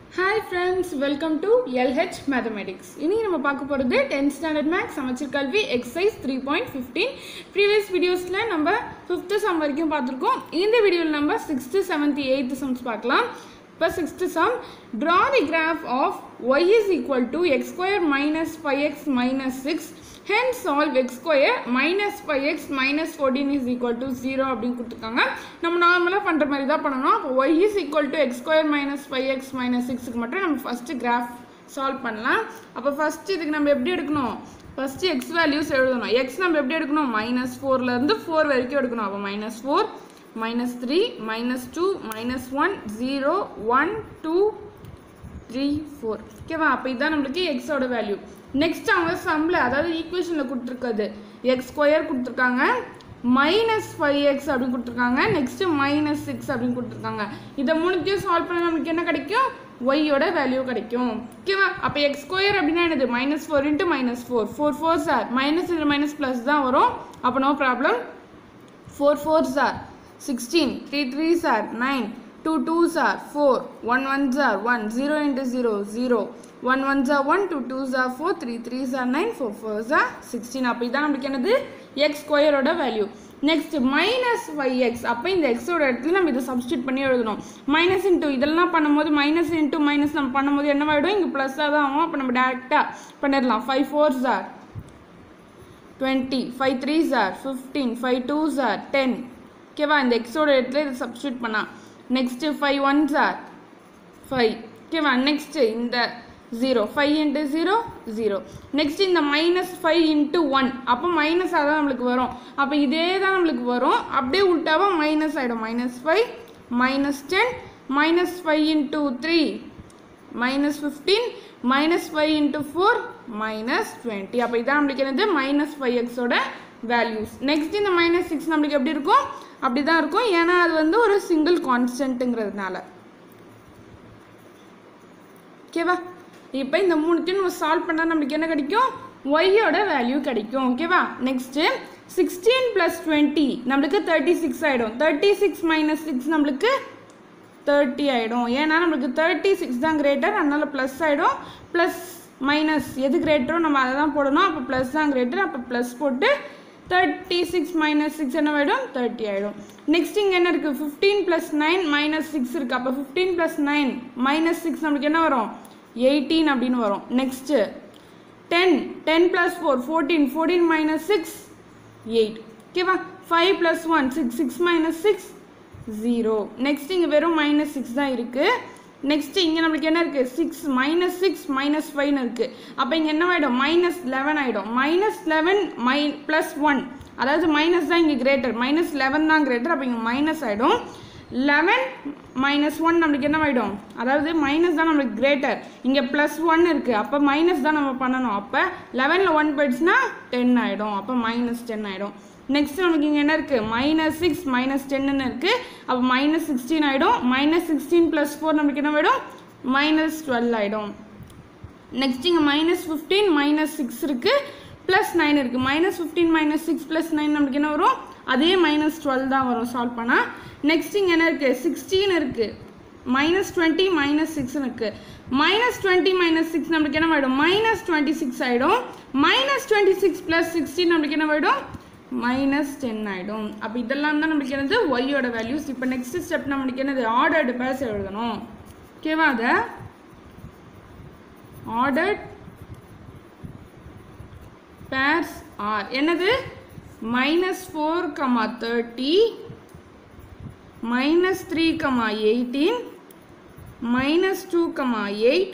hi friends welcome to LH mathematics இன்னைக்கு நம்ம பார்க்க போகிறது tenth standard maths Samacheer Kalvi exercise three point fifteen previous வீடியோஸில் நம்ம ஃபிஃப்த்து சம் வரைக்கும் பார்த்துருக்கோம் இந்த வீடியோவில் நம்ம சிக்ஸ்த்து செவன்த் எயித்து சம்ஸ் பார்க்கலாம் இப்போ sixth sum draw the graph of y is equal to x square minus five x minus six hence solve x square minus five x minus fourteen is equal to zero அப்படின்னு கொடுத்துருக்காங்க நம்ம நார்மலாக பண்ணுற மாதிரி தான் பண்ணணும் அப்போ y is equal to x square minus five x minus சிக்ஸுக்கு மட்டும் நம்ம ஃபஸ்ட்டு கிராஃப் சால்வ் பண்ணலாம் அப்போ ஃபஸ்ட்டு இதுக்கு நம்ம எப்படி எடுக்கணும் ஃபஸ்ட்டு எக்ஸ் வேல்யூஸ் எழுதணும் எக்ஸ் நம்ம எப்படி எடுக்கணும் மைனஸ் ஃபோர்லேருந்து ஃபோர் வரைக்கும் எடுக்கணும் அப்போ minus four minus three minus two minus one zero one two three four ஓகேவா அப்போ இதுதான் நம்மளுக்கு எக்ஸோட வேல்யூ நெக்ஸ்ட் அவங்க சம்மில் அதாவது ஈக்குவேஷனில் கொடுத்துருக்குது எக்ஸ் ஸ்கொயர் கொடுத்துருக்காங்க மைனஸ் ஃபைவ் எக்ஸ் அப்படின்னு கொடுத்துருக்காங்க நெக்ஸ்ட்டு மைனஸ் சிக்ஸ் அப்படின்னு கொடுத்துருக்காங்க இதை மூணுத்தையும் சால்வ் பண்ண நம்மளுக்கு என்ன கிடைக்கும் ஒய்யோட வேல்யூ கிடைக்கும் ஓகேவா அப்போ எக்ஸ் ஸ்கொயர் அப்படின்னா என்னது minus four into minus four four four are minus into minus plus தான் வரும் அப்போ no problem four four are sixteen three three are nine two two are four one one are one zero into zero zero one one are one two two are four three three are nine four four are sixteen அப்போ இதான் நம்மளுக்கு என்னது x ஸ்கொயரோட value next minus five x அப்போ இந்த எக்ஸோட இடத்துல நம்ம இதை சப்ஸ்டியூட் பண்ணி எழுதணும் மைனஸ் இன்ட்டு இதெல்லாம் பண்ணும்போது மைனஸ் இன்ட்டு மைனஸ் நம்ம பண்ணும்போது என்னவாயிடும் இங்கே ப்ளஸ்ஸாக தான் ஆகும் அப்போ நம்ம டேரெக்டாக பண்ணிடலாம் five four are twenty five three are fifteen five two are ten ஓகேவா இந்த எக்ஸோட இடத்துல இதை சப்ஸ்டியூட் பண்ணா next five one are five ஓகேவா நெக்ஸ்ட்டு இந்த zero five into zero zero next இந்த மைனஸ் ஃபைவ் இன்ட்டு ஒன் அப்போ மைனஸாக தான் நம்மளுக்கு வரும் அப்போ இதே தான் நம்மளுக்கு வரும் அப்படியே உள்டாவாக மைனஸ் ஆகிடும் minus five minus ten minus five into three minus fifteen minus five into four minus twenty அப்போ இதான் நம்மளுக்கு என்னது மைனஸ் ஃபைவ் எக்ஸோட வேல்யூஸ் நெக்ஸ்ட் இந்த மைனஸ் சிக்ஸ் நம்மளுக்கு எப்படி இருக்கும் அப்படி தான் இருக்கும் ஏன்னா அது வந்து ஒரு சிங்கிள் கான்ஸ்டன்ட்டுங்கிறதுனால ஓகேவா இப்போ இந்த மூணுத்தையும் நம்ம சால்வ் பண்ணால் நம்மளுக்கு என்ன கிடைக்கும் ஒய்யோட வேல்யூ கிடைக்கும் ஓகேவா நெக்ஸ்ட்டு சிக்ஸ்டீன் ப்ளஸ் டுவெண்ட்டி நம்மளுக்கு தேர்ட்டி சிக்ஸ் ஆகிடும் தேர்ட்டி சிக்ஸ் மைனஸ் சிக்ஸ் நம்மளுக்கு தேர்ட்டி ஆகிடும் ஏன்னா நம்மளுக்கு தேர்ட்டி சிக்ஸ் தான் கிரேட்டர் அதனால் ப்ளஸ் ஆகிடும் ப்ளஸ் மைனஸ் எது கிரேட்டரோ நம்ம அதை தான் போடணும் அப்போ ப்ளஸ் தான் கிரேட்டர் அப்போ ப்ளஸ் போட்டு தேர்ட்டி சிக்ஸ் மைனஸ் சிக்ஸ் என்ன ஆகிடும் தேர்ட்டி ஆகிடும் நெக்ஸ்ட் இங்கே என்ன இருக்குது fifteen plus nine minus six இருக்குது அப்போ fifteen plus nine minus six நம்மளுக்கு என்ன வரும் எயிட்டீன் அப்படின்னு வரும் next ten ten plus four fourteen fourteen minus six eight ஓகேவா five plus one six six minus six zero next இங்கே வெறும் மைனஸ் சிக்ஸ் தான் இருக்குது நெக்ஸ்ட்டு இங்கே நம்மளுக்கு என்ன இருக்குது சிக்ஸ் மைனஸ் சிக்ஸ் மைனஸ் ஃபைவ்னு இருக்குது அப்போ இங்கே என்ன ஆகிடும் மைனஸ் லெவன் ஆகிடும் மைனஸ் லெவன் மை ப்ளஸ் ஒன் அதாவது மைனஸ் தான் இங்கே கிரேட்டர் மைனஸ் லெவன் தான் கிரேட்டர் அப்போ இங்கே மைனஸ் ஆகிடும் லெவன் மைனஸ் ஒன் நம்மளுக்கு என்ன ஆகிடும் அதாவது மைனஸ் தான் நம்மளுக்கு கிரேட்டர் இங்கே ப்ளஸ் ஒன் இருக்குது அப்போ மைனஸ் தான் நம்ம பண்ணணும் அப்போ லெவனில் ஒன் போயிடுச்சுன்னா டென் ஆகிடும் அப்போ மைனஸ் டென் ஆகிடும் நெக்ஸ்ட் நமக்கு இங்கே என்ன இருக்குது மைனஸ் சிக்ஸ் மைனஸ் டென்னு இருக்குது அப்போ மைனஸ் சிக்ஸ்டீன் ஆகிடும் மைனஸ் சிக்ஸ்டீன் ப்ளஸ் ஃபோர் நமக்கு என்ன ஆகிடும் மைனஸ் டுவெல் ஆகிடும் நெக்ஸ்ட் இங்கே மைனஸ் ஃபிஃப்டீன் மைனஸ் சிக்ஸ் இருக்குது ப்ளஸ் நைன் இருக்குது minus fifteen minus six plus nine நமக்கு என்ன வரும் அதே மைனஸ் டுவெல் தான் வரும் சால்வ் பண்ணால் நெக்ஸ்ட் இங்கே என்ன இருக்குது சிக்ஸ்டீன் இருக்குது மைனஸ் டுவெண்ட்டி மைனஸ் சிக்ஸ்னு இருக்குது மைனஸ் டுவெண்ட்டி மைனஸ் சிக்ஸ் நம்மளுக்கு என்ன ஆகிடும் மைனஸ் டுவெண்ட்டி சிக்ஸ் ஆகிடும் minus twenty six plus sixteen நம்மளுக்கு என்ன ஆகிடும் மைனஸ் டென் ஆகிடும் அப்போ இதெல்லாம் தான் நம்மளுக்கு என்னது ஒய்யோட வேல்யூஸ் இப்போ நெக்ஸ்ட் ஸ்டெப் நம்மளுக்கு என்னது ஆர்டர்டு பேர்ஸ் எழுதணும் ஓகேவா அதை ஆர்டர்ட் பேர்ஸ் ஆர் என்னது minus four comma thirty minus three comma eighteen minus two comma eight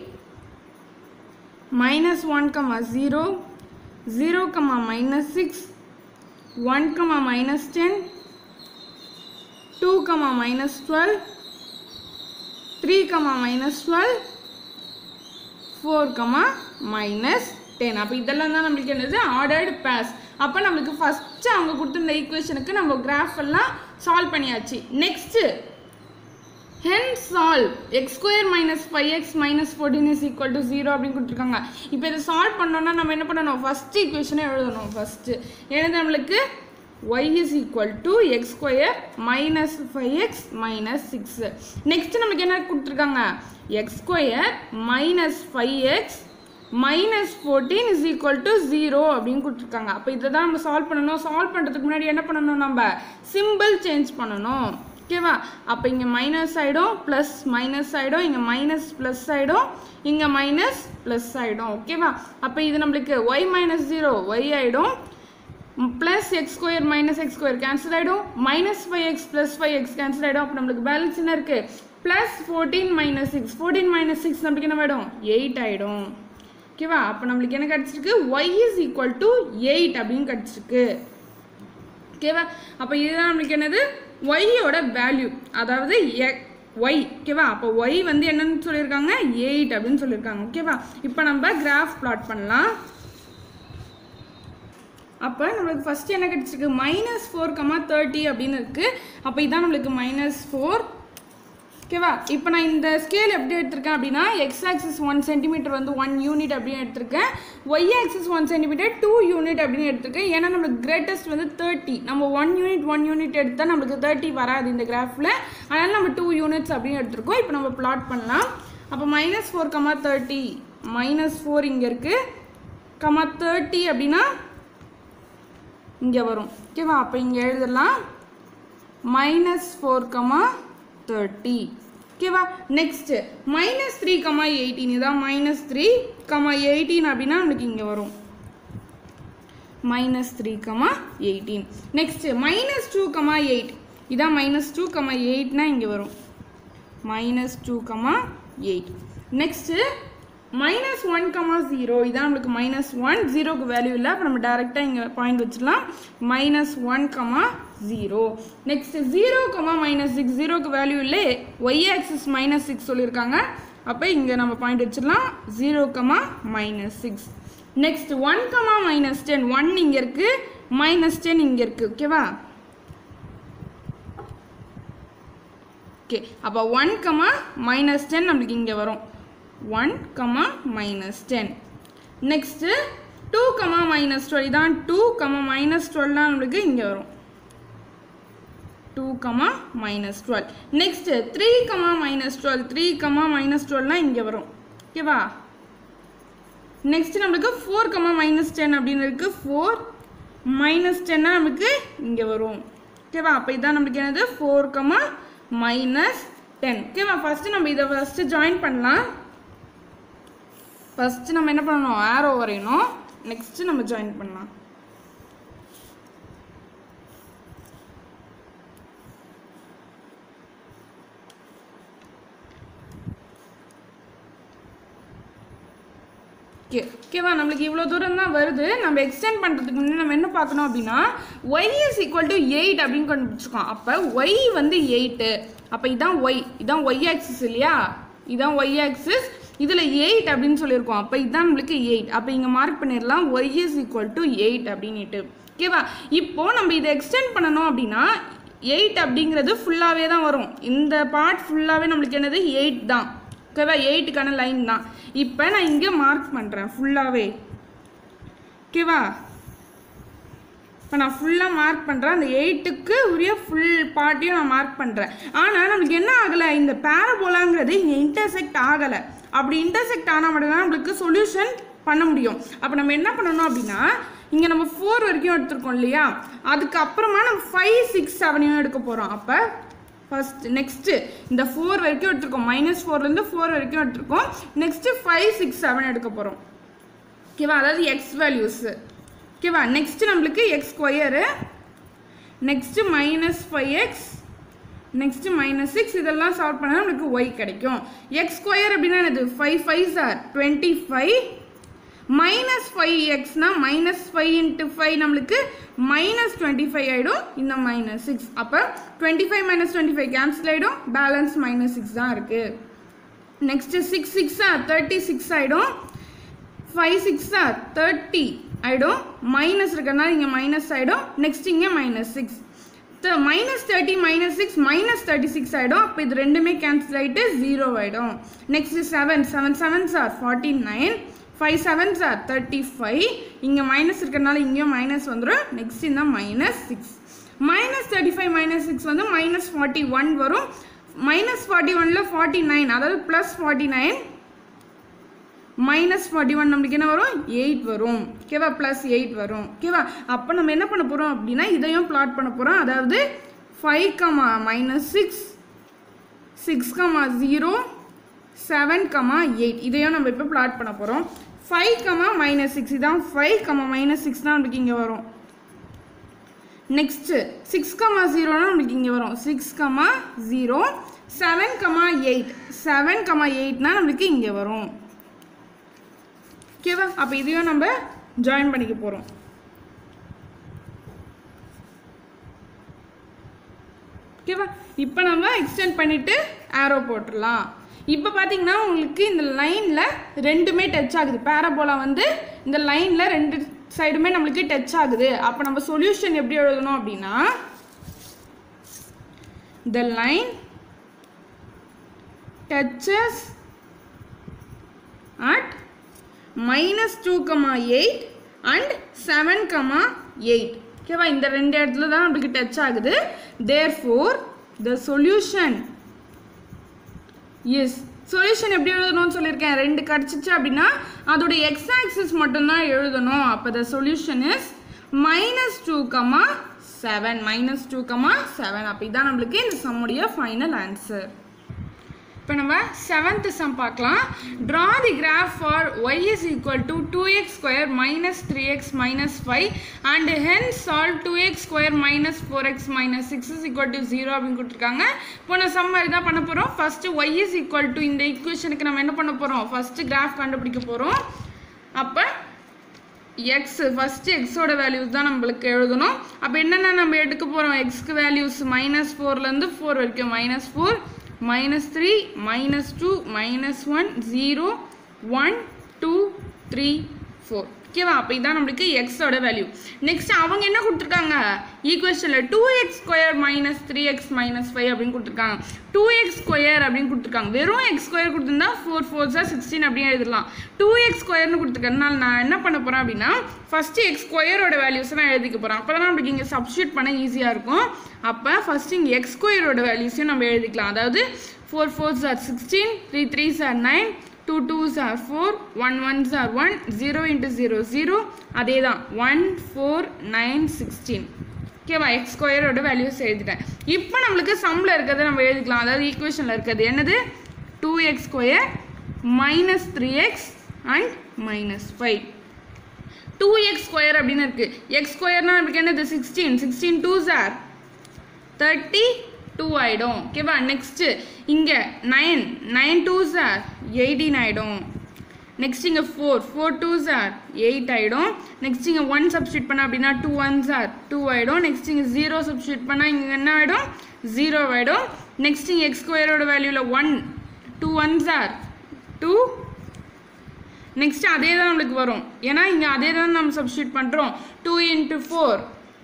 minus one comma zero zero comma minus six one comma minus ten two comma minus twelve three comma minus twelve four comma minus ten அப்போ இதெல்லாம் தான் நம்மளுக்கு என்னது ordered base அப்போ நம்மளுக்கு first அவங்க கொடுத்துருந்த ஈக்குவேஷனுக்கு நம்ம graph எல்லாம் சால்வ் பண்ணியாச்சு next hence solve x square minus five x minus fourteen is equal to zero அப்படின்னு கொடுத்துருக்காங்க இப்போ இதை சால்வ் பண்ணோன்னா நம்ம என்ன பண்ணணும் ஃபஸ்ட்டு ஈக்குவேஷனே எழுதணும் ஃபஸ்ட்டு எழுத நம்மளுக்கு y is equal to x square minus five x minus six next நமக்கு என்ன கொடுத்துருக்காங்க x square minus five x minus fourteen is equal to zero அப்படின்னு கொடுத்துருக்காங்க அப்போ இதை தான் நம்ம சால்வ் பண்ணணும் சால்வ் பண்ணுறதுக்கு முன்னாடி என்ன பண்ணணும் நம்ம சிம்பிள் சேஞ்ச் பண்ணணும் ஓகேவா அப்போ இங்கே மைனஸ் ஆகிடும் ப்ளஸ் மைனஸ் ஆகிடும் இங்கே மைனஸ் ப்ளஸ் ஆகிடும் இங்கே மைனஸ் ப்ளஸ் ஆகிடும் ஓகேவா அப்போ இது நம்மளுக்கு ஒய் மைனஸ் ஜீரோ ஒய் ஆகிடும் plus x square minus x square cancel ஆகிடும் minus five x plus five x cancel ஆகிடும் அப்போ நம்மளுக்கு பேலன்ஸ் என்ன இருக்குது plus fourteen minus six fourteen minus six நம்மளுக்கு என்ன ஆகிடும் எயிட் ஆகிடும் ஓகேவா அப்போ நம்மளுக்கு என்ன கிடச்சிருக்கு y is equal to eight அப்படின்னு கிடச்சிருக்கு ஓகேவா அப்போ இதுதான் நம்மளுக்கு என்னது ஒய்யோட வேல்யூ அதாவது ஒய் ஓகேவா அப்போ ஒய் வந்து என்னன்னு சொல்லியிருக்காங்க எயிட் அப்படின்னு சொல்லியிருக்காங்க ஓகேவா இப்போ நம்ம கிராஃப் பிளாட் பண்ணலாம் அப்போ நம்மளுக்கு ஃபஸ்ட்டு என்ன கிடச்சிருக்கு மைனஸ் ஃபோர் கமா தேர்ட்டி அப்படின்னு இருக்குது அப்போ இதான் நம்மளுக்கு மைனஸ் ஃபோர் ஓகேவா இப்போ நான் இந்த ஸ்கேல் எப்படி எடுத்திருக்கேன் அப்படின்னா எக்ஸ் ஆக்சிஸ் ஒன் சென்டிமீட்டர் வந்து ஒன் யூனிட் அப்படின்னு எடுத்திருக்கேன் y axis one centimetre two unit அப்படின்னு எடுத்திருக்கேன் ஏன்னா நம்மளுக்கு கிரேட்டஸ்ட் வந்து தேர்ட்டி நம்ம ஒன் யூனிட் ஒன் யூனிட் எடுத்தால் நம்மளுக்கு தேர்ட்டி வராது இந்த கிராஃபில் அதனால் நம்ம டூ யூனிட்ஸ் அப்படின்னு எடுத்திருக்கோம் இப்போ நம்ம பிளாட் பண்ணலாம் அப்போ minus four comma thirty minus four இங்கே இருக்குது கமா தேர்ட்டி அப்படின்னா இங்கே வரும் ஓகேவா அப்போ இங்கே எழுதலாம் மைனஸ் ஃபோர் கமா தேர்ட்டி ஓகேவா next minus three comma eighteen இதான் மைனஸ் த்ரீ கமா எயிட்டீன் அப்படின்னா நம்மளுக்கு இங்கே வரும் minus three comma eighteen next minus two comma eight இதான் மைனஸ் டூ கமா எயிட்னா இங்கே வரும் minus two comma eight next minus one comma zero இதான் நம்மளுக்கு மைனஸ் ஒன் ஜீரோக்கு வேல்யூ இல்லை அப்போ நம்ம டேரெக்டாக இங்கே பாயிண்ட் வச்சிடலாம் minus one comma zero next zero comma minus six ஜீரோக்கு வேல்யூ இல்லை ஒய் ஆக்சிஸ் மைனஸ் சிக்ஸ் சொல்லியிருக்காங்க அப்போ இங்கே நம்ம பாயிண்ட் வச்சிடலாம் zero comma minus six next one comma minus ten one இங்கே இருக்குது மைனஸ் டென் இங்கே இருக்குது ஓகேவா ஓகே அப்போ ஒன் கமா மைனஸ் டென் நம்மளுக்கு இங்கே வரும் one comma minus ten next two comma minus twelve இதான் டூ கமா மைனஸ் டுவெல்லாம் நம்மளுக்கு இங்கே வரும் two comma minus twelve next three comma minus twelve three comma minus டுவெல்லாம் இங்கே வரும் ஓகேவா நெக்ஸ்ட் நம்மளுக்கு ஃபோர் கமா மைனஸ் டென் அப்படின்னு இருக்குது ஃபோர் மைனஸ் டென்னா நமக்கு இங்கே வரும் ஓகேவா அப்போ இதான் நம்மளுக்கு என்னது ஃபோர் கமா மைனஸ் டென் ஓகேவா ஃபஸ்ட்டு நம்ம இதை ஃபஸ்ட்டு ஜாயின் பண்ணலாம் ஃபஸ்ட்டு நம்ம என்ன பண்ணணும் ஆரோ வரையணும் நெக்ஸ்ட்டு நம்ம ஜாயின் பண்ணலாம் ஓகே ஓகேவா நம்மளுக்கு இவ்வளோ தூரம் தான் வருது நம்ம எக்ஸ்டெண்ட் பண்ணுறதுக்கு முன்னாடி நம்ம என்ன பார்க்கணும் அப்படின்னா y is equal to eight அப்படின்னு கண்டுபிடிச்சிருக்கோம் அப்போ ஒய் வந்து எயிட்டு அப்போ இதான் ஒய் இதான் ஒய் ஆக்சிஸ் இல்லையா இதான் ஒய் ஆக்சிஸ் இதில் எயிட் அப்படின்னு சொல்லியிருக்கோம் அப்போ இதுதான் நம்மளுக்கு எயிட் அப்போ இங்கே மார்க் பண்ணிடலாம் y is equal to eight அப்படின்ட்டு ஓகேவா இப்போது நம்ம இதை எக்ஸ்டெண்ட் பண்ணணும் அப்படின்னா எயிட் அப்படிங்கிறது ஃபுல்லாகவே தான் வரும் இந்த பார்ட் ஃபுல்லாகவே நம்மளுக்கு என்னது எயிட் தான் ஓகேவா எயிட்டுக்கான லைன் தான் இப்போ நான் இங்கே மார்க் பண்ணுறேன் ஃபுல்லாகவே ஓகேவா இப்போ நான் ஃபுல்லாக மார்க் பண்ணுறேன் அந்த எயிட்டுக்கு உரிய ஃபுல் பார்ட்டையும் நான் மார்க் பண்ணுறேன் ஆனால் நமக்கு என்ன ஆகலை இந்த பேரபோலாங்கிறது இங்கே இன்டர்செக்ட் ஆகலை அப்படி இன்டர்செக்ட் ஆனால் மட்டும்தான் நம்மளுக்கு சொல்யூஷன் பண்ண முடியும் அப்போ நம்ம என்ன பண்ணணும் அப்படின்னா இங்கே நம்ம ஃபோர் வரைக்கும் எடுத்திருக்கோம் இல்லையா அதுக்கப்புறமா நம்ம ஃபைவ் சிக்ஸ் செவனையும் எடுக்க போகிறோம் அப்போ ஃபர்ஸ்ட் நெக்ஸ்ட்டு இந்த ஃபோர் வரைக்கும் எடுத்திருக்கோம் மைனஸ் ஃபோர்லேருந்து ஃபோர் வரைக்கும் எடுத்திருக்கோம் நெக்ஸ்ட்டு ஃபைவ் சிக்ஸ் செவன் எடுக்க போகிறோம் ஓகேவா அதாவது எக்ஸ் வேல்யூஸு ஓகேவா நெக்ஸ்ட்டு நம்மளுக்கு x square next minus five x next minus six இதெல்லாம் சால்வ் பண்ணால் நம்மளுக்கு ஒய் கிடைக்கும் எக்ஸ் ஸ்கொயர் அப்படின்னா என்னது five five are twenty five minus five எக்ஸ்னா மைனஸ் ஃபைவ் இன்ட்டு ஃபைவ் நம்மளுக்கு மைனஸ் டுவெண்ட்டி ஃபைவ் ஆகிடும் இந்த மைனஸ் சிக்ஸ் அப்போ twenty five minus twenty five cancel ஆகிடும் பேலன்ஸ் மைனஸ் சிக்ஸ் தான் இருக்குது நெக்ஸ்ட்டு சிக்ஸ் சிக்ஸா தேர்ட்டி சிக்ஸ் ஆகிடும் ஃபைவ் சிக்ஸா தேர்ட்டி ஆகிடும் மைனஸ் இருக்கிறதுனால இங்கே மைனஸ் ஆகிடும் நெக்ஸ்ட் இங்கே minus six minus thirty minus six minus thirty six ஆகிடும் அப்போ இது ரெண்டுமே கேன்சல் ஆகிட்டு ஜீரோ ஆகிடும் next seven seven seven are forty nine five seven are thirty five இங்கே மைனஸ் இருக்கிறனால இங்கேயும் மைனஸ் வந்துடும் நெக்ஸ்ட் இந்த minus six minus thirty five minus six வந்து மைனஸ் ஃபார்ட்டி ஒன் வரும் மைனஸ் ஃபார்ட்டி ஒனில் ஃபார்ட்டி நைன் அதாவது plus forty nine minus forty one நம்மளுக்கு என்ன வரும் எயிட் வரும் ஓகேவா ப்ளஸ் எயிட் வரும் ஓகேவா அப்போ நம்ம என்ன பண்ண போகிறோம் அப்படின்னா இதையும் பிளாட் பண்ண போகிறோம் அதாவது five comma minus six six comma zero seven comma eight இதையும் நம்ம இப்போ பிளாட் பண்ண போகிறோம் ஃபைவ் கமா மைனஸ் சிக்ஸ் இதான் ஃபைவ் கமா மைனஸ் சிக்ஸ் தான் நம்மளுக்கு இங்கே வரும் நெக்ஸ்ட்டு சிக்ஸ் கமா ஜீரோனா நம்மளுக்கு இங்கே வரும் six comma zero seven comma eight seven comma எயிட்னா நம்மளுக்கு இங்கே வரும் ஓகேவா அப்போ இதையும் நம்ம ஜாயின் பண்ணிக்க போகிறோம் ஓகேவா இப்போ நம்ம எக்ஸ்டெண்ட் பண்ணிவிட்டு ஆரோ போட்டுடலாம் இப்போ பார்த்தீங்கன்னா உங்களுக்கு இந்த லைனில் ரெண்டுமே டச் ஆகுது பேரபோலா வந்து இந்த லைனில் ரெண்டு சைடுமே நம்மளுக்கு டச் ஆகுது அப்போ நம்ம சொல்யூஷன் எப்படி எழுதணும் அப்படின்னா the line touches at minus 2 comma 8 and 7 comma 8 ஓகேவா இந்த ரெண்டு இடத்துல தான் நம்மளுக்கு டச் ஆகுது therefore the solution as solution எப்படி எழுதணும்னு சொல்லியிருக்கேன் ரெண்டு கிடச்சிச்சு அப்படின்னா அதோட எக்ஸ் ஆக்சிஸ் மட்டும்தான் எழுதணும் அப்போ the solution is minus two comma seven minus two comma seven அப்போ இதான் நம்மளுக்கு இந்த சம்முடைய ஃபைனல் ஆன்சர் இப்போ நம்ம செவன்த் சம் பார்க்கலாம் draw the graph for y is equal to two x square minus three x minus five and hence solve two x square minus four x minus six is equal to zero அப்படின்னு கொடுத்துருக்காங்க இப்போ நான் sum மாதிரி தான் பண்ண போகிறோம் first y is equal to இந்த ஈக்குவேஷனுக்கு நம்ம என்ன பண்ண போகிறோம் ஃபஸ்ட்டு கிராஃப் கண்டுபிடிக்க போகிறோம் அப்போ எக்ஸ் ஃபஸ்ட்டு எக்ஸோட வேல்யூஸ் தான் நம்மளுக்கு எழுதணும் அப்போ என்னென்ன நம்ம எடுக்க போகிறோம் எக்ஸ்க்கு வேல்யூஸ் மைனஸ் ஃபோர்லேருந்து ஃபோர் வரைக்கும் minus four minus three minus two minus one zero one two three four ஓகேவா அப்போ இதான் நம்மளுக்கு எக்ஸோட வேல்யூ நெக்ஸ்ட் அவங்க என்ன கொடுத்துருக்காங்க ஈக்குவேஷனில் two x square minus three x minus five அப்படின்னு கொடுத்துருக்காங்க டூ எக்ஸ் ஸ்கொயர் அப்படின்னு கொடுத்துருக்காங்க வெறும் எக்ஸ் ஸ்கொயர் கொடுத்துருந்தா ஃபோர் ஃபோர் சார் சிக்ஸ்டீன் அப்படின்னு எழுதலாம் டூ எக்ஸ் ஸ்கொயர்னு கொடுத்துருக்கறதுனால நான் என்ன பண்ண போகிறேன் அப்படின்னா ஃபஸ்ட்டு எக்ஸ் ஸ்கொயரோட வேல்யூஸ் நான் எழுதிக்க போகிறேன் அப்போ தான் நம்மளுக்கு இங்கே சப்ஸ்டியூட் பண்ண ஈஸியாக இருக்கும் அப்போ ஃபஸ்ட்டு இங்கே எக்ஸ் ஸ்கொயரோட வேல்யூஸையும் நம்ம எழுதிக்கலாம் அதாவது four four are sixteen three three are nine two twos are four one ones are one zero into zero zero அதே தான் ஒன் ஃபோர் நைன் சிக்ஸ்டீன் ஓகேவா எக்ஸ் ஸ்கொயரோட வேல்யூஸ் எழுதிட்டேன் இப்போ நம்மளுக்கு சம்மில் இருக்கிறத நம்ம எழுதிக்கலாம் அதாவது ஈக்குவேஷனில் இருக்கிறது என்னது two x square minus three x and minus five two x square அப்படின்னு இருக்குது எக்ஸ் ஸ்கொயர்னால் நமக்கு என்னது sixteen sixteen two are thirty two ஆகிடும் ஓகேவா நெக்ஸ்ட்டு இங்கே nine nine two are eighteen ஆகிடும் நெக்ஸ்ட் இங்கே four four two are eight ஆகிடும் நெக்ஸ்ட் இங்கே ஒன் சப்ஸ்டியூட் பண்ண அப்படின்னா டூ ஒன் சார் டூ ஆகிடும் நெக்ஸ்ட் இங்கே ஜீரோ சப்ஸ்டியூட் பண்ணால் இங்கே என்ன ஆகிடும் ஜீரோ ஆகிடும் நெக்ஸ்ட் இங்கே எக்ஸ் ஸ்கொயரோட வேல்யூவில் one two one are two next அதே தான் நம்மளுக்கு வரும் ஏன்னா இங்கே அதே தான் நம்ம சப்ஸ்டியூட் பண்ணுறோம் two into four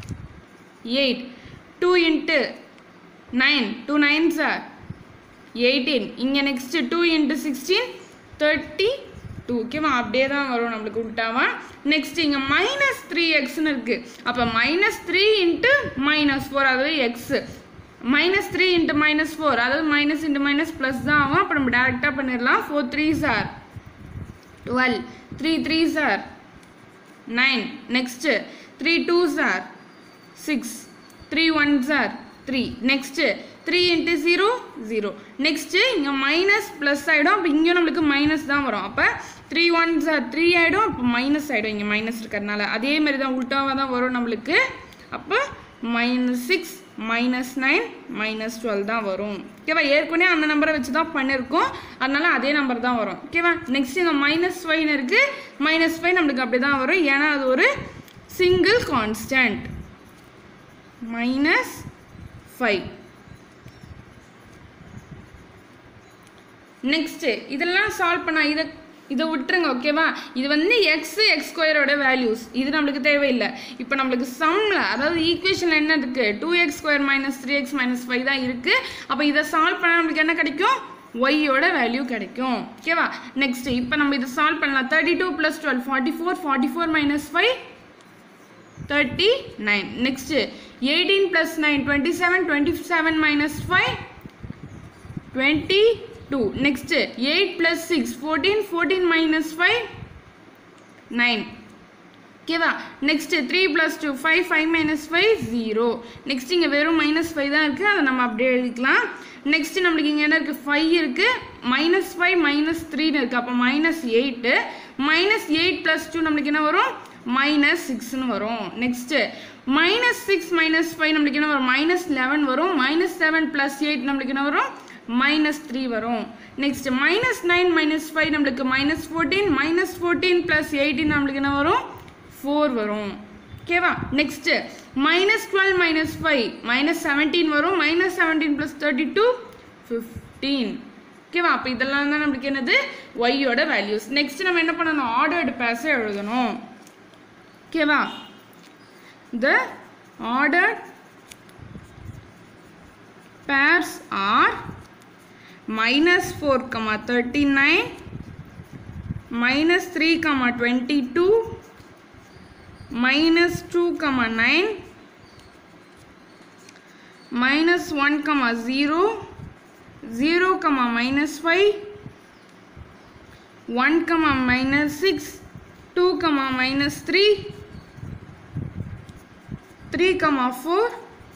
eight two into nine two nine are eighteen இங்கே next two into sixteen thirty two ஓகேவா அப்படியே தான் வரும் நம்மளுக்கு உள்டாவா நெக்ஸ்ட் இங்கே மைனஸ் த்ரீ எக்ஸ்னு இருக்குது அப்போ minus three into minus four அதாவது x minus three into minus four அதாவது மைனஸ் இன்ட்டு மைனஸ் ப்ளஸ் தான் ஆகும் அப்போ நம்ம டேரெக்டாக பண்ணிடலாம் four three are twelve three three are nine next three two are six three one are three next three into zero zero next இங்கே minus plus ஆகிடும் அப்போ இங்கேயும் நம்மளுக்கு மைனஸ் தான் வரும் அப்போ த்ரீ ஒன் சார் த்ரீ ஆகிடும் அப்போ மைனஸ் ஆகிடும் இங்கே மைனஸ் இருக்கிறதுனால அதே மாதிரி தான் உல்ட்டாவாக தான் வரும் நம்மளுக்கு அப்போ minus six minus nine minus twelve தான் வரும் ஓகேவா ஏற்கனவே அந்த நம்பரை வச்சு தான் பண்ணியிருக்கோம் அதனால அதே நம்பர் தான் வரும் ஓகேவா நெக்ஸ்ட் இங்கே மைனஸ் ஃபைவ்னு இருக்குது மைனஸ் ஃபைவ் நம்மளுக்கு அப்படி தான் வரும் ஏன்னா அது ஒரு single constant minus five next இதெல்லாம் சால்வ் பண்ண இதை இதை விட்டுருங்க ஓகேவா இது வந்து எக்ஸ் எக்ஸ் ஸ்கொயரோட வேல்யூஸ் இது நம்மளுக்கு தேவையில்லை இப்போ நம்மளுக்கு சம்மில் அதாவது ஈக்குவேஷனில் என்ன இருக்குது two x square minus three x minus five தான் இருக்குது அப்போ இதை சால்வ் பண்ணால் நம்மளுக்கு என்ன கிடைக்கும் ஒய்யோட வேல்யூ கிடைக்கும் ஓகேவா நெக்ஸ்ட் இப்போ நம்ம இதை சால்வ் பண்ணலாம் thirty two plus twelve forty four forty four minus five thirty nine next eighteen plus nine twenty seven twenty seven minus five twenty two next eight plus six fourteen fourteen minus five nine ஓகேவா next three plus two five five minus five zero next இங்கே வெறும் minus five தான் இருக்குது அதை நம்ம அப்படியே எழுதிக்கலாம் next நம்மளுக்கு இங்கே என்ன இருக்குது ஃபைவ் இருக்குது மைனஸ் ஃபைவ் மைனஸ் த்ரீன்னு இருக்குது அப்போ minus eight minus eight plus two நம்மளுக்கு என்ன வரும் மைனஸ் சிக்ஸ்னு வரும் next minus six minus five நம்மளுக்கு என்ன வரும் மைனஸ் லெவன் வரும் மைனஸ் செவன் ப்ளஸ் எயிட் நம்மளுக்கு என்ன வரும் மைனஸ் த்ரீ வரும் next minus nine minus five நம்மளுக்கு minus fourteen minus fourteen plus eighteen நம்மளுக்கு என்ன வரும் ஃபோர் வரும் ஓகேவா next minus twelve minus five minus seventeen வரும் minus seventeen plus thirty two fifteen ஓகேவா அப்போ இதெல்லாம் தான் நம்மளுக்கு என்னது ஒய்யோட வேல்யூஸ் நெக்ஸ்ட் நம்ம என்ன பண்ணணும் ஆர்டர்டு பேஸை எழுதணும் ஓகேவா the order pairs are minus 4 comma 39 minus 3 comma 22 minus 2 comma 9 minus 1 comma 0 0 comma minus 5 1 comma minus 6 2 comma minus 3 3 comma 4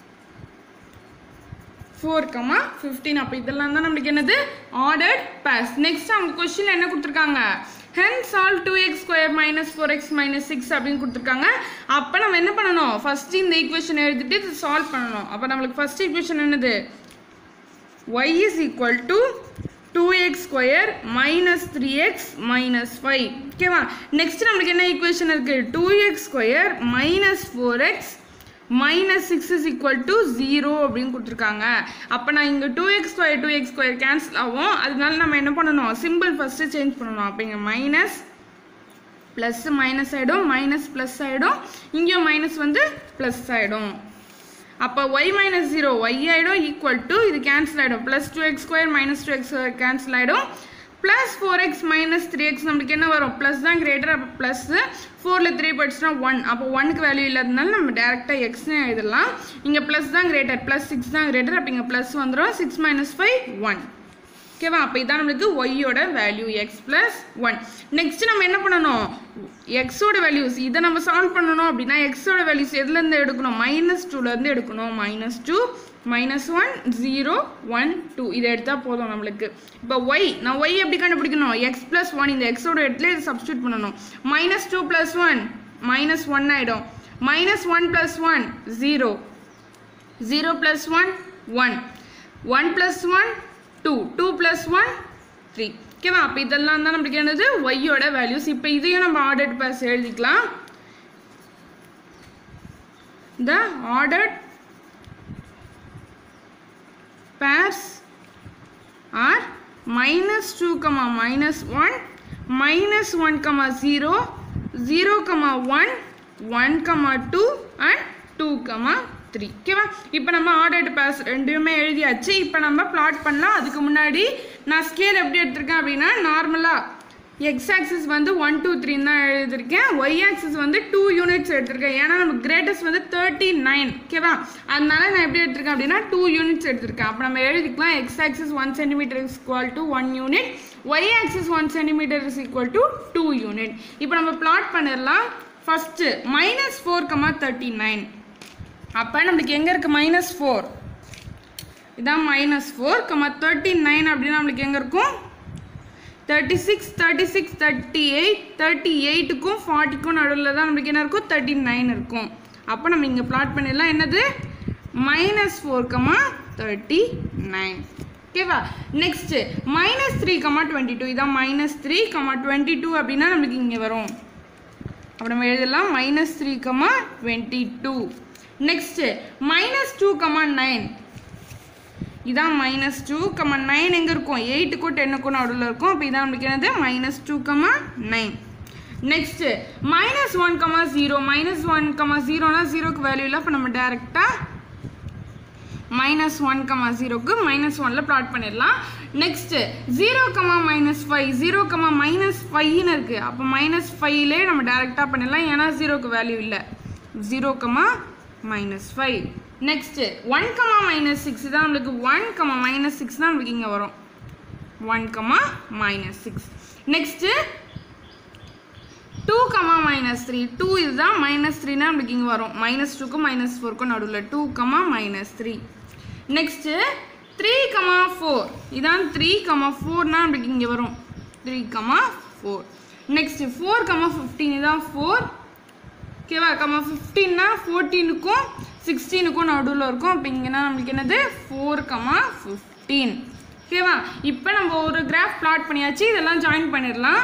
four comma fifteen அப்போ இதெல்லாம் தான் நம்மளுக்கு என்னது ஆர்டர்ட் பேஸ் நெக்ஸ்ட் அவங்க கொஸ்டின் என்ன கொடுத்துருக்காங்க hence solve two x square minus four x minus six அப்படின்னு கொடுத்துருக்காங்க அப்போ நம்ம என்ன பண்ணணும் ஃபர்ஸ்ட் இந்த ஈக்குவேஷன் எழுதிட்டு இது சால்வ் பண்ணணும் அப்போ நம்மளுக்கு ஃபர்ஸ்ட் ஈக்குவேஷன் என்னது y is equal to 2x square minus 3x minus 5 ஓகேவா நெக்ஸ்ட் நம்மளுக்கு என்ன ஈக்குவேஷன் இருக்கு 2x square minus 4x minus six is equal to zero அப்படின்னு கொடுத்துருக்காங்க அப்போ நான் இங்கே two x square two x square cancel ஆகும் அதனால நம்ம என்ன பண்ணணும் சிம்பிள் ஃபஸ்ட்டு சேஞ்ச் பண்ணணும் அப்போ இங்கே மைனஸ் ப்ளஸ் மைனஸ் ஆகிடும் மைனஸ் ப்ளஸ் ஆகிடும் இங்கேயும் மைனஸ் வந்து ப்ளஸ் ஆகிடும் அப்போ ஒய் மைனஸ் ஜீரோ ஒய் ஆகிடும் ஈக்குவல் டு இது கேன்சல் ஆகிடும் plus two x square minus two x cancel ஆகிடும் plus four x minus three x நம்மளுக்கு என்ன வரும் ப்ளஸ் தான் கிரேட்டர் அப்போ ப்ளஸ்ஸு ஃபோரில் த்ரீ படிச்சுனா ஒன் அப்போ ஒனுக்கு வேல்யூ இல்லாததுனால நம்ம டேரெக்டாக எக்ஸ்னு எழுதலாம் இங்கே ப்ளஸ் தான் கிரேட்டர் ப்ளஸ் சிக்ஸ் தான் கிரேட்டர் அப்போ இங்கே ப்ளஸ் வந்துடும் சிக்ஸ் மைனஸ் ஃபைவ் ஒன் ஓகேவா அப்போ இதான் நம்மளுக்கு ஒய்யோட value x plus one next நம்ம என்ன பண்ணணும் எக்ஸோட வேல்யூஸ் இதை நம்ம சால்வ் பண்ணணும் அப்படின்னா எக்ஸோட வேல்யூஸ் எதுலேருந்து எடுக்கணும் மைனஸ் டூலேருந்து எடுக்கணும் minus two minus one zero one two இதை எடுத்தால் போதும் நம்மளுக்கு இப்போ ஒய் நான் ஒய் எப்படி கண்டுபிடிக்கணும் எக்ஸ் ப்ளஸ் ஒன் இந்த எக்ஸோட இடத்துல இதை சப்ஸ்டியூட் பண்ணணும் minus two plus one minus one ஆகிடும் minus one plus one zero zero plus one one one plus one two two plus one three ஓகேவா அப்போ இதெல்லாம் தான் நம்மளுக்கு என்னது ஒய்யோட வேல்யூஸ் இப்போ இதையும் நம்ம ஆர்டர்ட் பேஸ் எழுதிக்கலாம் the ordered pairs are minus 2 comma minus 1 minus 1 comma 0 0 comma 1 1 comma 2 and 2 comma 3 ஓகேவா இப்போ நம்ம ஆர்டர்டு பேஸ் ரெண்டுமே எழுதியாச்சு இப்போ நம்ம பிளாட் பண்ணலாம் அதுக்கு முன்னாடி நான் ஸ்கேல் எப்படி எடுத்திருக்கேன் அப்படின்னா நார்மலாக எக்ஸ் ஆக்சிஸ் வந்து ஒன் டூ த்ரீன்னு தான் எழுதியிருக்கேன் ஒய் ஆக்சிஸ் வந்து டூ யூனிட்ஸ் எடுத்திருக்கேன் ஏன்னா நமக்கு கிரேட்டஸ்ட் வந்து தேர்ட்டி நைன் ஓகேவா அதனால நான் எப்படி எடுத்திருக்கேன் அப்படின்னா டூ யூனிட்ஸ் எடுத்திருக்கேன் அப்போ நம்ம எழுதிக்கலாம் x axis one centimetre is equal to one unit y axis one centimetre is equal to two unit இப்போ நம்ம பிளாட் பண்ணிடலாம் first minus four comma thirty nine அப்போ நம்மளுக்கு எங்கே இருக்குது மைனஸ் ஃபோர் இதான் minus four comma thirty nine அப்படின்னா நம்மளுக்கு எங்கே இருக்கும் thirty six thirty six thirty eight thirty எயிட்டுக்கும் ஃபார்ட்டிக்கும் நடுவில் தான் நம்மளுக்கு என்ன இருக்கும் தேர்ட்டி நைன் இருக்கும் அப்போ நம்ம இங்கே பிளாட் பண்ணிடலாம் என்னது minus four comma thirty nine ஓகேவா next minus three comma twenty two இதான் minus three comma twenty two அப்படின்னா நம்மளுக்கு இங்கே வரும் அப்போ நம்ம எழுதலாம் minus three comma twenty two next minus two comma nine இதான் மைனஸ் டூ கமா நைன் எங்கே இருக்கும் எயிட்டுக்கும் டென்னுக்கும் நடுவில் இருக்கும் அப்போ இதான் நம்மளுக்கு என்னது minus two comma nine next minus one comma zero minus one comma ஜீரோனா ஜீரோக்கு வேல்யூ இல்லை அப்போ நம்ம டேரெக்டாக மைனஸ் ஒன் கமா ஜீரோக்கு மைனஸ் ஒனில் ப்ளாட் பண்ணிடலாம் next zero comma minus five zero comma minus ஃபைவ்னு இருக்குது அப்போ மைனஸ் ஃபைவ்லே நம்ம டேரெக்டாக பண்ணிடலாம் ஏன்னா ஜீரோக்கு வேல்யூ இல்லை zero comma minus five next one comma minus six தான் நம்மளுக்கு ஒன் கமா மைனஸ் சிக்ஸ் தான் நம்மளுக்கு இங்கே வரும் one comma minus six next two comma minus three two இதுதான் மைனஸ் த்ரீனா நம்மளுக்கு இங்கே வரும் மைனஸ் டூக்கும் மைனஸ் ஃபோருக்கும் நடுவில் two comma minus three next three comma four இதான் த்ரீ கமா ஃபோர்னா நம்மளுக்கு இங்கே வரும் three comma four next four comma fifteen இதான் ஃபோர் ஓகேவா கமா ஃபிஃப்டீன்னா ஃபோர்டீனுக்கும் சிக்ஸ்டீனுக்கும் நடுவில் இருக்கும் அப்போ இங்கன்னா நம்மளுக்கு என்னது ஃபோர் கமா ஃபிஃப்டீன் ஓகேவா இப்போ நம்ம ஒரு கிராஃப் பிளாட் பண்ணியாச்சு இதெல்லாம் ஜாயின் பண்ணிடலாம்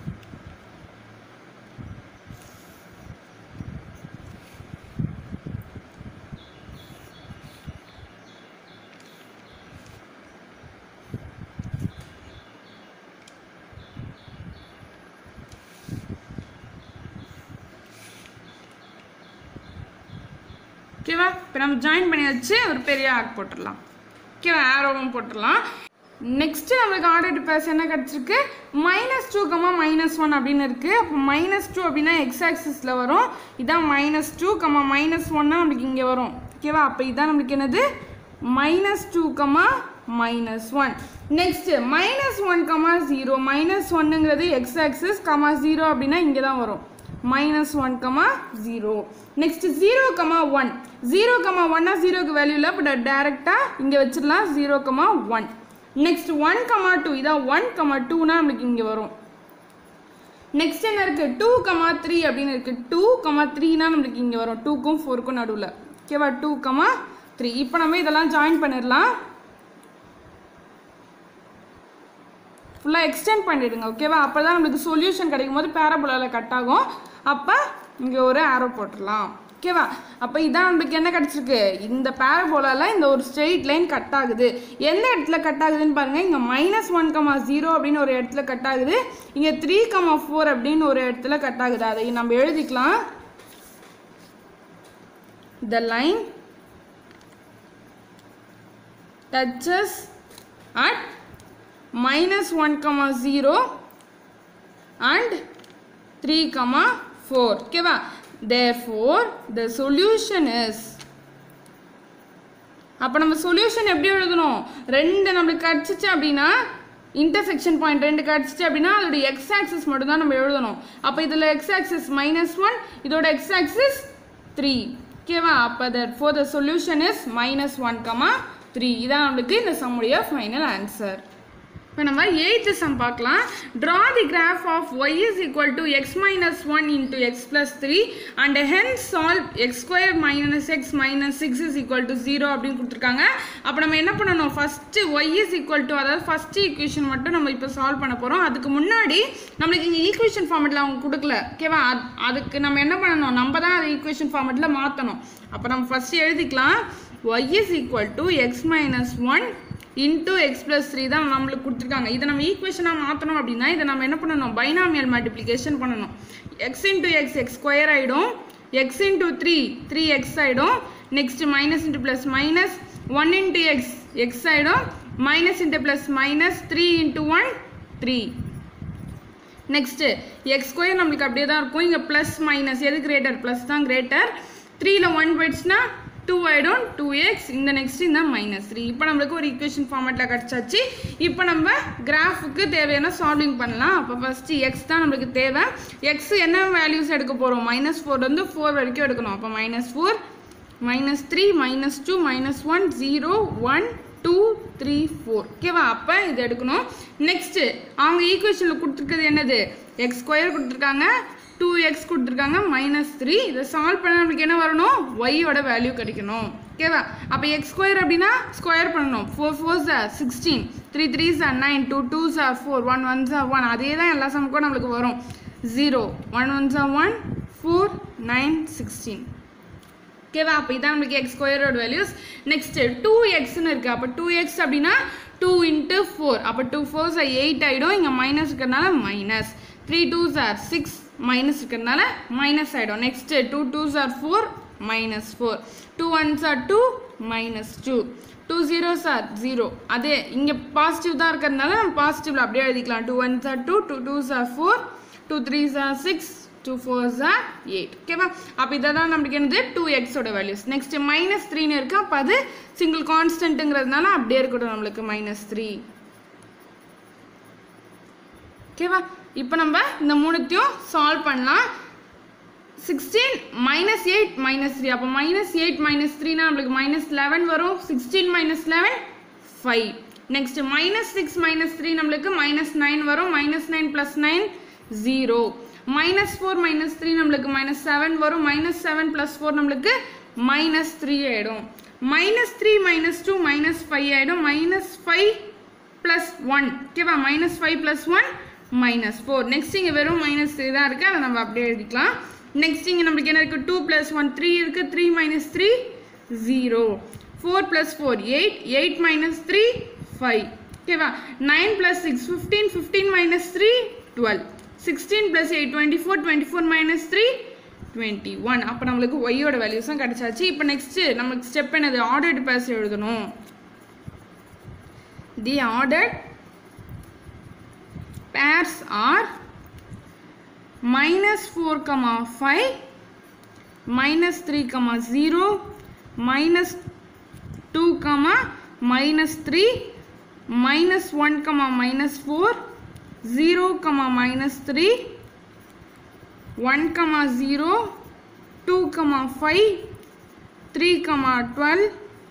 ஓகேவா இப்போ நம்ம ஜாயின் பண்ணி வச்சு ஒரு பெரிய ஆர்க் போட்டுடலாம் ஓகேவா ஆரோவும் போட்டுடலாம் நெக்ஸ்ட்டு நம்மளுக்கு ஆர்டர் பேஸ் என்ன கிடச்சிருக்கு minus two comma minus one அப்படின்னு இருக்குது அப்போ மைனஸ் டூ அப்படின்னா எக்ஸ் ஆக்சிஸில் வரும் இதான் மைனஸ் டூ கமா மைனஸ் ஒன்னா நம்மளுக்கு இங்கே வரும் ஓகேவா அப்போ இதான் நம்மளுக்கு என்னது minus two comma minus one next minus one comma zero minus ஒன்னுங்கிறது எக்ஸ் ஆக்சிஸ் கமா ஜீரோ அப்படின்னா இங்கே தான் வரும் minus one comma zero next zero comma one zero comma ஒன்னா ஜீரோக்கு வேல்யூ இல்லை பட் டேரெக்டாக இங்கே வச்சிடலாம் zero comma one next one comma two இதான் ஒன் கமா டூனா நம்மளுக்கு இங்கே வரும் நெக்ஸ்ட் என்ன இருக்குது டூ கமா த்ரீ அப்படின்னு இருக்குது டூ கமா த்ரீனா நம்மளுக்கு இங்கே வரும் டூக்கும் ஃபோருக்கும் நடுவில் ஓகேவா டூ கமா த்ரீ இப்போ நம்ம இதெல்லாம் ஜாயின் பண்ணிடலாம் ஃபுல்லாக எக்ஸ்டெண்ட் பண்ணிடுங்க ஓகேவா அப்போ தான் நம்மளுக்கு சொல்யூஷன் கிடைக்கும் போது பேரபோலாவில் கட் ஆகும் அப்போ இங்கே ஒரு ஆரோ போட்டுடலாம் ஓகேவா அப்போ இதான் நம்மளுக்கு என்ன கிடச்சிருக்கு இந்த பேரபோலாவில் இந்த ஒரு ஸ்ட்ரெயிட் லைன் கட் ஆகுது எந்த இடத்துல கட் ஆகுதுன்னு பாருங்கள் இங்கே மைனஸ் ஒன் கமா ஜீரோ அப்படின்னு ஒரு இடத்துல கட் ஆகுது இங்கே த்ரீ கமா ஃபோர் அப்படின்னு ஒரு இடத்துல கட் ஆகுது அதை நம்ம எழுதிக்கலாம் the line touches at minus 1 comma 0 and 3 comma 4 ஓகேவா therefore the solution is அப்போ நம்ம சொல்யூஷன் எப்படி எழுதணும் ரெண்டு நம்மளுக்கு கிடச்சிச்சு அப்படின்னா இன்டர்செக்ஷன் பாயிண்ட் ரெண்டு கிடச்சிச்சு அப்படின்னா அதோட எக்ஸ் ஆக்சிஸ் மட்டும் தான் நம்ம எழுதணும் அப்போ இதில் எக்ஸ் ஆக்சிஸ் மைனஸ் ஒன் இதோட எக்ஸ் ஆக்சிஸ் த்ரீ ஓகேவா அப்போ therefore the solution is minus one comma three இதான் நம்மளுக்கு இந்த சம்முடைய ஃபைனல் ஆன்சர் இப்போ நம்ம எயித்து சம் பார்க்கலாம் draw the graph of y is equal to x minus one into x plus three and hence solve x square minus x minus six is equal to zero அப்படின்னு கொடுத்துருக்காங்க அப்போ நம்ம என்ன பண்ணணும் first y is equal to அதாவது first equation மட்டும் நம்ம இப்போ சால்வ் பண்ண போகிறோம் அதுக்கு முன்னாடி நம்மளுக்கு இங்கே ஈக்குவேஷன் ஃபார்மெட்டில் அவங்க கொடுக்கல ஓகேவா அது அதுக்கு நம்ம என்ன பண்ணணும் நம்ம தான் அதை ஈக்குவேஷன் ஃபார்மெட்டில் மாற்றணும் அப்போ நம்ம ஃபஸ்ட்டு எழுதிக்கலாம் y is equal to x minus one into x plus three தான் நம்மளுக்கு கொடுத்துருக்காங்க இதை நம்ம ஈக்குவேஷனாக மாற்றணும் அப்படின்னா இதை நம்ம என்ன பண்ணணும் பைனாமியல் மல்டிப்ளிகேஷன் பண்ணணும் x into x x square ஆகிடும் x into three three x ஆகிடும் next minus into plus minus one into x x ஆகிடும் minus into plus minus three into one three next x square நம்மளுக்கு அப்படியே தான் இருக்கும் இங்கே plus minus எது greater plus தான் கிரேட்டர் த்ரீல ஒன் போயிடுச்சுன்னா டூ ஆகிடும் டூ எக்ஸ் இந்த நெக்ஸ்ட் இந்த மைனஸ் த்ரீ இப்போ நம்மளுக்கு ஒரு ஈக்குவேஷன் ஃபார்மேட்டில் கிடச்சாச்சு இப்போ நம்ம கிராஃபுக்கு தேவையான சால்விங் பண்ணலாம் அப்போ ஃபஸ்ட்டு எக்ஸ் தான் நம்மளுக்கு தேவை எக்ஸ் என்ன வேல்யூஸ் எடுக்க போகிறோம் மைனஸ் ஃபோர்லேருந்து ஃபோர் வரைக்கும் எடுக்கணும் அப்போ minus four minus three minus two minus one zero one two three four ஓகேவா அப்போ இது எடுக்கணும் நெக்ஸ்ட்டு அவங்க ஈக்குவேஷனில் கொடுத்துருக்கிறது என்னது எக்ஸ் ஸ்கொயர் கொடுத்துருக்காங்க டூ எக்ஸ் கொடுத்துருக்காங்க மைனஸ் த்ரீ இதை சால்வ் பண்ண நம்மளுக்கு என்ன வரணும் ஒய்யோட வேல்யூ கிடைக்கணும் ஓகேவா அப்போ எக்ஸ் ஸ்கொயர் அப்படின்னா ஸ்கொயர் பண்ணணும் four four are sixteen three three are nine two two are four one one are one அதே தான் எல்லா சமக்கும் நம்மளுக்கு வரும் zero one one are one four nine sixteen ஓகேவா அப்போ இதான் நம்மளுக்கு எக்ஸ் ஸ்கொயரோட வேல்யூஸ் நெக்ஸ்ட் டூ எக்ஸ்னு இருக்குது அப்போ டூ எக்ஸ் அப்படின்னா டூ இன்ட்டு ஃபோர் அப்போ டூ ஃபோர் சார் எயிட் ஆகிடும் இங்கே மைனஸ் இருக்கிறதுனால minus three two are six minus இருக்கிறதுனால மைனஸ் ஆகிடும் next two two are four minus four two one are two minus two two zero are zero அதே இங்கே positive தான் இருக்கிறதுனால நம்ம பாசிட்டிவில் அப்படியே எழுதிக்கலாம் two one are two two two are four two three are six two four are eight ஓகேவா அப்போ இதை தான் நம்மளுக்கு என்னது டூ எக்ஸோட வேல்யூஸ் நெக்ஸ்ட் மைனஸ் த்ரீன்னு இருக்கு அப்போ அது சிங்கிள் கான்ஸ்டன்ட்டுங்கிறதுனால அப்படியே இருக்கட்டும் நம்மளுக்கு மைனஸ் த்ரீ ஓகேவா இப்போ நம்ம இந்த மூணுத்தையும் சால்வ் பண்ணலாம் sixteen minus eight minus three அப்போ மைனஸ் எயிட் மைனஸ் த்ரீனா நம்மளுக்கு மைனஸ் லெவன் வரும் sixteen minus eleven five next minus six minus three நம்மளுக்கு மைனஸ் நைன் வரும் minus nine plus nine zero minus four minus three நம்மளுக்கு minus seven வரும் minus seven plus four நம்மளுக்கு minus three ஆகிடும் minus three minus two minus five ஆகிடும் minus five plus one ஓகேவா minus five plus one minus four next இங்கே வெறும் minus three தான் இருக்குது அதை நம்ம அப்படியே எழுதிக்கலாம் நெக்ஸ்ட் இங்கே நம்மளுக்கு என்ன இருக்குது டூ ப்ளஸ் ஒன் த்ரீ இருக்குது three minus three zero four plus four eight eight minus three five ஓகேவா nine plus six fifteen fifteen minus three twelve sixteen plus eight twenty four twenty four minus three twenty one அப்போ நம்மளுக்கு ஒய்யோட வேல்யூஸும் கிடச்சாச்சு இப்போ next நமக்கு step என்னது ordered pairs எழுதணும் the ordered pairs are minus 4 comma 5 minus 3 comma 0 minus 2 comma minus 3 minus 1 comma minus 4 0 comma minus 3 1 comma 0 2 comma 5 3 comma 12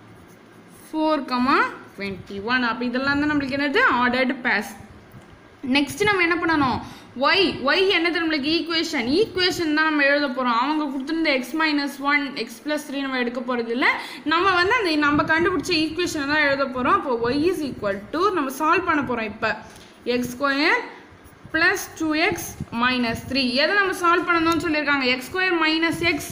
4 comma 21 அப்போ இதெல்லாம் தான் நம்மளுக்கு என்னது ஆர்டர்டு பேஸ் நெக்ஸ்ட் நம்ம என்ன பண்ணணும் ஒய் ஒய் என்னது நம்மளுக்கு ஈக்குவேஷன் ஈக்குவேஷன் தான் நம்ம எழுத போகிறோம் அவங்க கொடுத்துருந்த x minus one x plus three நம்ம எடுக்க போகிறது இல்லை நம்ம வந்து அந்த நம்ம கண்டுபிடிச்ச ஈக்குவேஷனை தான் எழுத போகிறோம் அப்போ ஒய் இஸ் ஈக்குவல் டு நம்ம சால்வ் பண்ண போகிறோம் இப்போ x square plus two x minus three எதை நம்ம சால்வ் பண்ணணும்னு சொல்லியிருக்காங்க x square minus x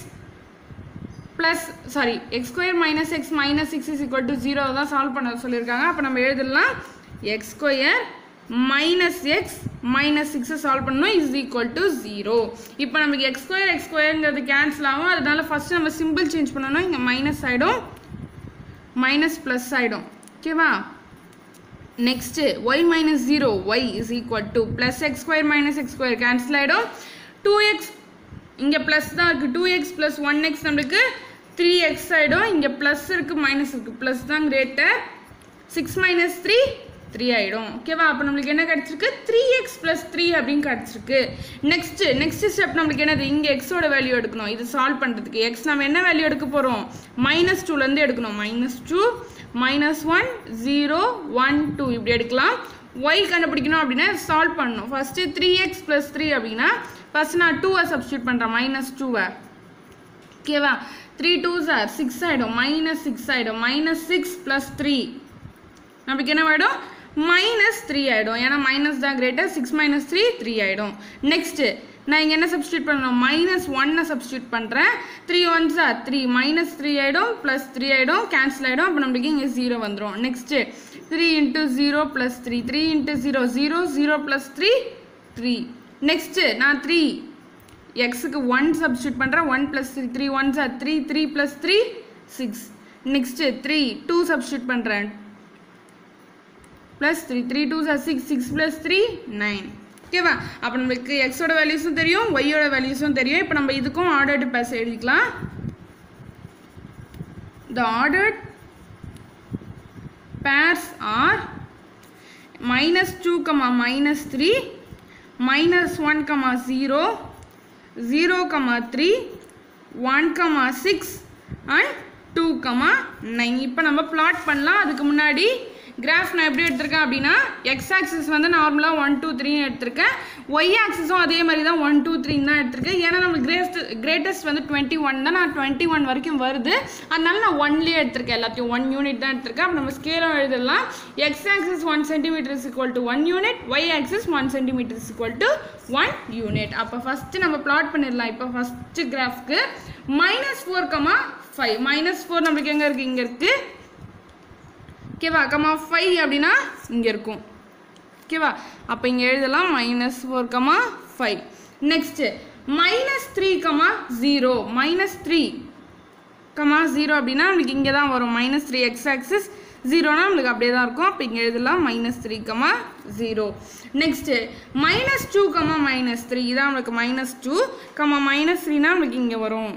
plus sorry x square minus x minus six is equal to zero தான் சால்வ் பண்ண சொல்லியிருக்காங்க அப்போ நம்ம எழுதலாம் x square minus x minus சிக்ஸை சால்வ் பண்ணணும் இஸ் ஈக்குவல் டு ஜீரோ இப்போ நமக்கு எக்ஸ் ஸ்கொயர் எக்ஸ் ஸ்கொயருங்கிறது கேன்சல் ஆகும் அதனால ஃபஸ்ட்டு நம்ம சிம்பிள் சேஞ்ச் பண்ணணும் இங்கே மைனஸ் ஆகிடும் மைனஸ் ப்ளஸ் ஆகிடும் ஓகேவா next y minus zero y is equal to plus x square minus x square cancel ஆகிடும் டூ எக்ஸ் இங்கே ப்ளஸ் தான் இருக்குது two x plus one x நம்மளுக்கு த்ரீ எக்ஸ் ஆகிடும் இங்கே ப்ளஸ் இருக்குது மைனஸ் இருக்குது ப்ளஸ் தான் greater six minus three three ஆகிடும் ஓகேவா அப்போ நம்மளுக்கு என்ன கிடச்சிருக்கு த்ரீ எக்ஸ் ப்ளஸ் த்ரீ அப்படின்னு கிடச்சிருக்கு நெக்ஸ்ட்டு நெக்ஸ்ட் ஸ்டெப் நம்மளுக்கு என்னது இங்கே எக்ஸோட வேல்யூ எடுக்கணும் இது சால்வ் பண்ணுறதுக்கு எக்ஸ் நம்ம என்ன வேல்யூ எடுக்க போகிறோம் மைனஸ் டூலேருந்து எடுக்கணும் minus two minus one zero one two இப்படி எடுக்கலாம் ஒய் கண்டுபிடிக்கணும் அப்படின்னா சால்வ் பண்ணணும் first three x plus three அப்படின்னா ஃபஸ்ட் நான் டூவை சப்ஸ்டியூட் பண்ணுறேன் மைனஸ் டூவை ஓகேவா த்ரீ டூ சார் சிக்ஸ் ஆகிடும் மைனஸ் சிக்ஸ் ஆகிடும் மைனஸ் சிக்ஸ் ப்ளஸ் த்ரீ நமக்கு என்ன ஆகிடும் மைனஸ் த்ரீ ஆகிடும் ஏன்னா மைனஸ் தான் greater six minus three three ஆகிடும் நெக்ஸ்ட்டு நான் இங்கே என்ன சப்ஸ்டியூட் பண்ணணும் மைனஸ் ஒன்னை சப்ஸ்டியூட் பண்ணுறேன் three one are three minus three ஆகிடும் ப்ளஸ் த்ரீ ஆகிடும் கேன்சல் ஆகிடும் அப்போ நம்மளுக்கு இங்கே ஜீரோ வந்துடும் next three into zero plus three three into zero zero zero plus three three next நான் த்ரீ எக்ஸுக்கு ஒன் சப்ஸ்டியூட் பண்ணுறேன் one plus three three one are three three plus three six next three two substitute பண்ணுறேன் plus three three two are six six plus three nine ஓகேவா அப்போ நம்மளுக்கு எக்ஸோட வேல்யூஸும் தெரியும் ஒய்யோட வேல்யூஸும் தெரியும் இப்போ நம்ம இதுக்கும் ஆர்டர்டு பேஸ் எழுதிக்கலாம் the ordered pairs are minus 2 comma minus 3 minus 1 comma 0 0 comma 3 1 comma 6 and 2 comma 9 இப்போ நம்ம plot பண்ணலாம் அதுக்கு முன்னாடி கிராஃப் நான் எப்படி எடுத்திருக்கேன் அப்படின்னா எக்ஸ் ஆக்சிஸ் வந்து நார்மலாக ஒன் டூ த்ரீன்னு எடுத்திருக்கேன் ஒய் ஆக்சிஸும் அதே மாதிரி தான் ஒன் டூ த்ரீன்னு தான் எடுத்திருக்கேன் ஏன்னா நம்ம கிரேஸ்ட் கிரேட்டஸ்ட் வந்து டுவெண்ட்டி ஒன் தான் நான் டுவெண்ட்டி ஒன் வரைக்கும் வருது அதனால நான் ஒன்லேயே எடுத்திருக்கேன் எல்லாத்தையும் ஒன் யூனிட் தான் எடுத்திருக்கேன் அப்போ நம்ம ஸ்கேலும் எழுதலாம் x axis one centimetre is equal to one unit y axis one centimetre is equal to one unit அப்போ ஃபஸ்ட்டு நம்ம பிளாட் பண்ணிடலாம் இப்போ ஃபஸ்ட்டு கிராஃப்க்கு minus four comma five minus four நம்மளுக்கு எங்கே இருக்குது இங்கே இருக்குது ஓகேவா கமா ஃபைவ் அப்படின்னா இங்கே இருக்கும் ஓகேவா அப்போ இங்கே எழுதலாம் minus four comma five next minus three comma zero minus three comma zero அப்படின்னா நமக்கு இங்கே தான் வரும் மைனஸ் த்ரீ எக்ஸ் ஆக்சிஸ் ஜீரோனா நம்மளுக்கு அப்படியே தான் இருக்கும் அப்போ இங்கே எழுதலாம் minus three comma zero next minus two comma minus three இதான் நம்மளுக்கு மைனஸ் டூ கமா மைனஸ் த்ரீனா நம்மளுக்கு இங்கே வரும்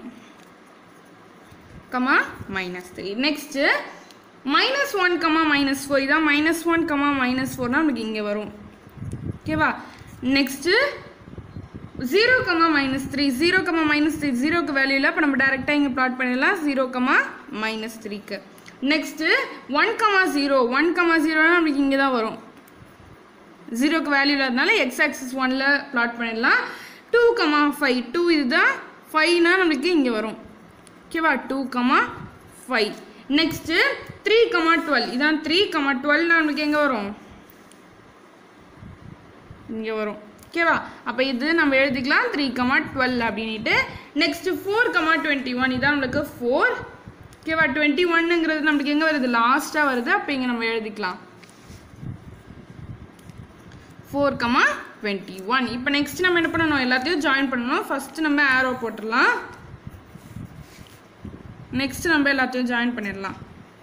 comma minus three next minus one comma minus four இதான் மைனஸ் ஒன் கமா மைனஸ் ஃபோர்னா நம்மளுக்கு இங்கே வரும் ஓகேவா next zero comma minus three zero comma minus three ஜீரோக்கு வேல்யூ இல்லை இப்போ நம்ம டேரெக்டாக இங்கே ப்ளாட் பண்ணிடலாம் ஜீரோ கமா மைனஸ் த்ரீக்கு next one comma zero one comma ஜீரோனா நம்மளுக்கு இங்கே தான் வரும் ஜீரோக்கு வேல்யூ இல்லாதனால எக்ஸ் ஆக்சிஸ் ஒனில் ப்ளாட் பண்ணிடலாம் டூ கமா ஃபைவ் டூ இதுதான் ஃபைவ்னா நம்மளுக்கு இங்கே வரும் ஓகேவா two comma five next three comma twelve இதான் த்ரீ கமா டுவெல்னா நம்மளுக்கு எங்கே வரும் இங்கே வரும் ஓகேவா அப்போ இது நம்ம எழுதிக்கலாம் த்ரீ கமா டுவெல் அப்படின்ட்டு next four comma twenty one இதான் நம்மளுக்கு ஃபோர் ஓகேவா டுவெண்ட்டி ஒன்னுங்கிறது நம்மளுக்கு எங்கே வருது லாஸ்ட்டாக வருது அப்போ இங்கே நம்ம எழுதிக்கலாம் ஃபோர் கமா டுவெண்ட்டி ஒன் இப்போ நெக்ஸ்ட் நம்ம என்ன பண்ணணும் எல்லாத்தையும் ஜாயின் பண்ணணும் ஃபர்ஸ்ட் நம்ம ஆரோ போட்டுடலாம் நெக்ஸ்ட் நம்ம எல்லாத்தையும் ஜாயின் பண்ணிடலாம்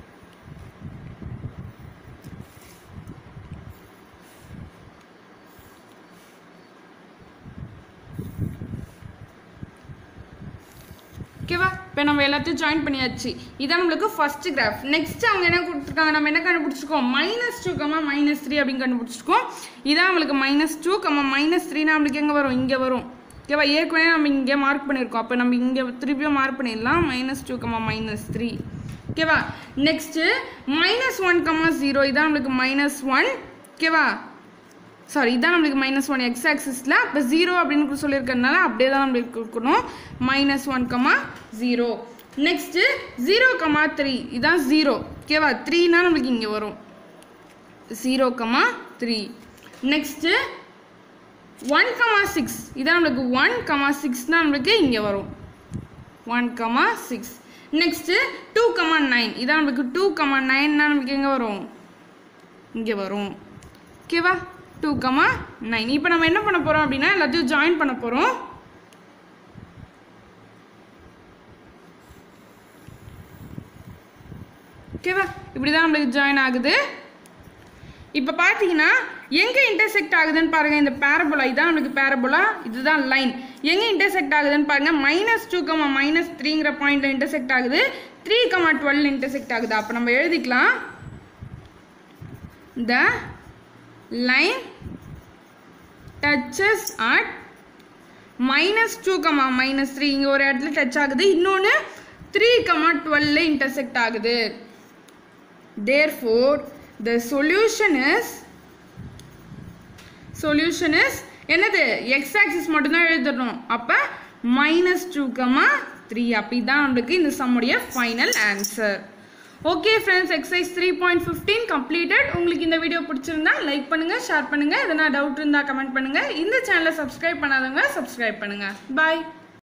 ஓகேவா இப்போ நம்ம எல்லாத்தையும் ஜாயின் பண்ணியாச்சு இதான் நம்மளுக்கு ஃபர்ஸ்ட் கிராஃப் நெக்ஸ்ட் அவங்க என்ன கொடுத்துருக்காங்க நம்ம என்ன கண்டுபிடிச்சிருக்கோம் minus two comma minus three அப்படின்னு கண்டுபிடிச்சிருக்கோம் இதான் நம்மளுக்கு மைனஸ் டூ கமா மைனஸ் த்ரீனா நம்மளுக்கு எங்கே வரும் இங்கே வரும் ஓகேவா ஏற்கனவே நம்ம இங்கே மார்க் பண்ணியிருக்கோம் அப்போ நம்ம இங்கே திருப்பியும் மார்க் பண்ணிடலாம் minus two comma minus three ஓகேவா next minus one comma zero இதான் நம்மளுக்கு மைனஸ் ஒன் ஓகேவா சாரி இதான் நம்மளுக்கு மைனஸ் ஒன் எக்ஸ் ஆக்சிஸில் இப்போ ஜீரோ அப்படின்னு சொல்லியிருக்கறதுனால அப்படியே தான் நம்மளுக்கு இருக்கணும் minus one comma zero next zero comma three இதான் ஜீரோ ஓகேவா த்ரீனா நம்மளுக்கு இங்கே வரும் zero comma three next one comma six இதான் நம்மளுக்கு ஒன் கமா சிக்ஸ்னா நம்மளுக்கு இங்கே வரும் one comma six next two comma nine இதான் நம்மளுக்கு டூ கமா நைன்னா நம்மளுக்கு எங்கே வரும் இங்கே வரும் ஓகேவா டூ கமா நைன் இப்போ நம்ம என்ன பண்ண போகிறோம் அப்படின்னா எல்லாத்தையும் ஜாயின் பண்ண போகிறோம் ஓகேவா இப்படி தான் நம்மளுக்கு ஜாயின் ஆகுது இப்போ பார்த்தீங்கன்னா எங்கே இன்டர்செக்ட் ஆகுதுன்னு பாருங்கள் இந்த பேரபோலா இதான் நம்மளுக்கு பேரபோலா இதுதான் லைன் எங்கே இன்டர்செக்ட் ஆகுதுன்னு பாருங்கள் மைனஸ் டூ கமா மைனஸ் த்ரீங்கிற பாயிண்ட்டில் இன்டர்செக்ட் ஆகுது த்ரீ கமா டுவெல் இன்டர்செக்ட் ஆகுது அப்போ நம்ம எழுதிக்கலாம் the line touches at minus two comma minus three இங்கே ஒரு இடத்துல டச் ஆகுது இன்னொன்று த்ரீ கமா டுவெல்ல இன்டர்செக்ட் ஆகுது therefore the solution is solution is என்னது எக்ஸ் ஆக்சிஸ் மட்டும்தான் எழுதணும் அப்போ மைனஸ் டூ கமா த்ரீ அப்படி தான் நம்மளுக்கு இந்த சம்முடைய final answer okay friends exercise three point fifteen completed உங்களுக்கு இந்த வீடியோ பிடிச்சிருந்தா லைக் பண்ணுங்கள் ஷேர் பண்ணுங்கள் எதனா டவுட் இருந்தால் கமெண்ட் பண்ணுங்கள் இந்த சேனலை சப்ஸ்கிரைப் பண்ணாதவங்க சப்ஸ்கிரைப் பண்ணுங்கள் பாய்